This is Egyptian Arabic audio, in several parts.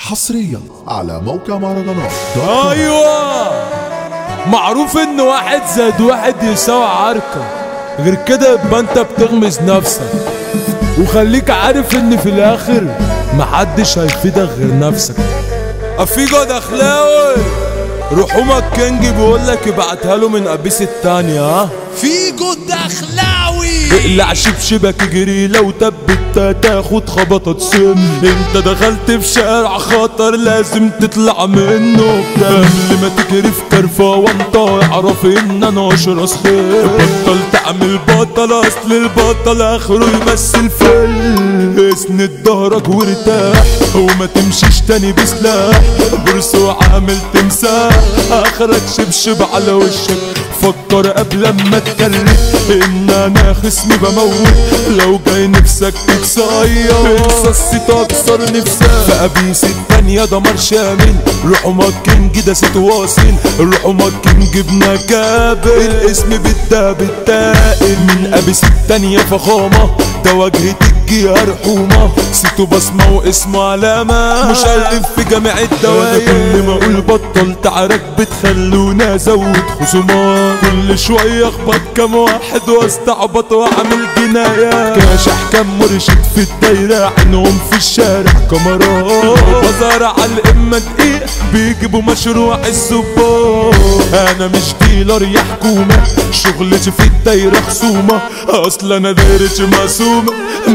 حصريا على موقع مهرجانات ايوه معروف ان واحد زائد واحد يساوي عركة غير كده يبقى انت بتغمز نفسك وخليك عارف ان في الاخر محدش هيفيدك غير نفسك افيجو دخلاوي رحومك كينج بيقولك ابعتها له من قبيس التانية ها فيجو الدخلاوي اقلع شبشبك اجري لو تبت تاخد خبطة سن انت دخلت في شارع خطر لازم تطلع منه قبل ما تجري في كرفة وانت اعرف ان انا اشرس خير بطل تعمل بطل اصل البطل اخره يمثل فيلم اسند ظهرك وارتاح وما تمشيش تاني بسلاح برس وعامل تمساح اخرك شبشب على وشك فكر قبل ما تكلم ان انا خصمي بموت لو جاي نفسك تتصير انسى الست اكسر نفسك فقبيس التانية دمار شامل روحوا كينج ده ست واصل روحوا كينج ابن كابل الاسم بالدا بالتائل من قبيس التانية فخامة ده واجهة الجهة رحومة سيتو بصمة واسمه علامة مشرف في جامع الدوائر كل ما اقول بطل تعارك بتخلونا ازود خصومات كل شوية اخبط كام واحد واستعبط واعمل جنايات كاشح كام مرشد في الدايرة عينهم في الشارع كاميرات بزار على الامة دقيق بيجيبوا مشروع الزبون انا مش ديلر يا حكومة شغلتي في الدايرة خصومة اصل انا دايرتي مقسومة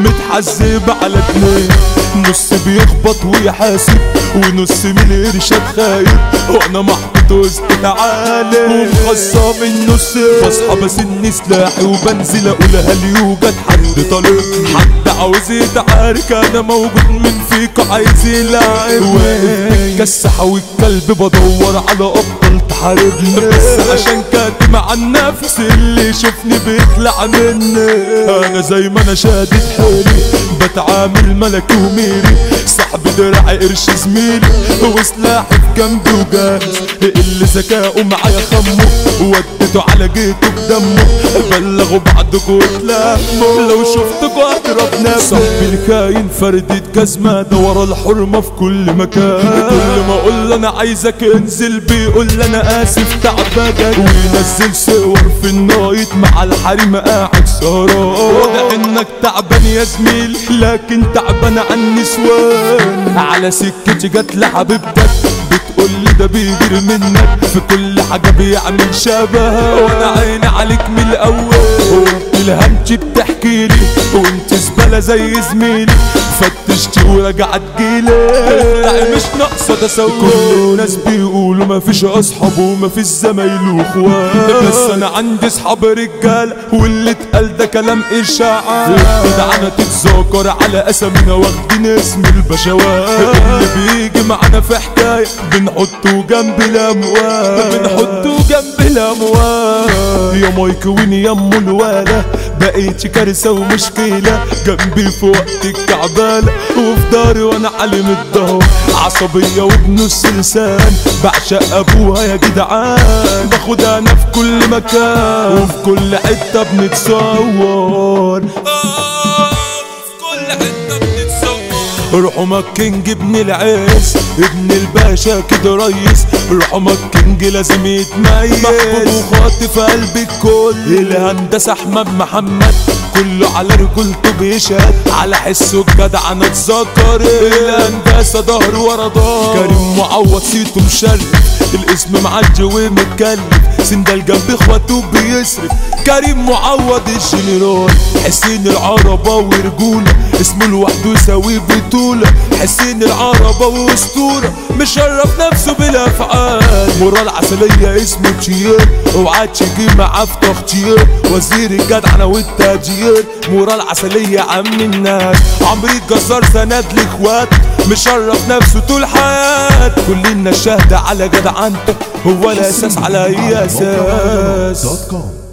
متحزب على اتنين نص بيخبط ويحاسب ونص من الارشاد خايب وانا محطوط وسط العالم ومخصم النص بصحى بسن سلاحي وبنزل اقول هل يوجد حد طالب حد عاوز يتعارك انا موجود من فيكو عايز يلعب واقف كسحة والكلب بدور على ابطال تحاربني بس عشان كاتم عن نفسي اللي يشوفني بيطلع مني انا زي ما انا شادد حيلي بتعامل ملكي وميري صاحب دراعي قرش زميلي وسلاحي في جنبي وجاهز اللي ذكاؤه معايا خمه وديته على جيته بدمه بلغوا بعضكوا وتلموا لو شفتكوا هضرب نفسي صاحبي الكاين فردة جزمة ده ورا الحرمة في كل مكان كل ما اقول له انا عايزك انزل بيقول لي انا اسف تعبان وينزل صور في النايت مع الحريم قاعد سهران واضح انك تعبان يا زميلي لكن تعبان عن النسوان على سكتي جت لحبيبتك بتقول لي ده بيجري منك في كل حاجة بيعمل شبه وانا عيني عليك من الاول وانت الهمتي بتحكي لي وانت زبالة زي زميلي فتشتي ورجعت جيلي اخلعي مش ناقصة تسوي كل الناس بيقولوا مفيش اصحاب ومفيش زمايل واخوات بس انا عندي اصحاب رجالة واللي اتقال ده كلام اشاعة الجدعنة تتذاكر على اسامينا واخدين اسم البشوات اللي بيجي معانا في حكاية بنحطه جنب الاموال بنحطه جنب الاموال يا مايك وين يا ام الوالة بقيت كارثة ومشكلة جنبي في وقت الكعبالة وفي داري وانا علم الظهر عصبية وبنص لسان بعشق ابوها يا جدعان باخد انا في كل مكان وفي كل حتة بنتصور في كل حتة بنتصور روحوا كينج ابن العز ابن الباشا كده ريس روحوا كينج لازم يتميز محبوب وخاطف قلب الكل الهندسة احمد محمد كله على رجولته بيشهد على حسه الجدع انا اتذكر الهندسة ظهر ورا ظهر كريم معوض سيته مشرف الاسم معدي ومتكلف سندال جنب اخواته بيصرف كريم معوض الجنرال حسين العربة ورجولة اسمه لوحده يساوي بطولة حسين العربة واسطورة مشرف نفسه بالافعال مرال عسلية اسمه تشير اوعى تيجي معاه في تختير وزير الجدعنة والتاجير مرال عسلية عم الناس عمرو الجزار سند لاخوات مشرف نفسه طول حياته كلنا شاهدة على جدعنته هو الاساس على اي اساس دوت كوم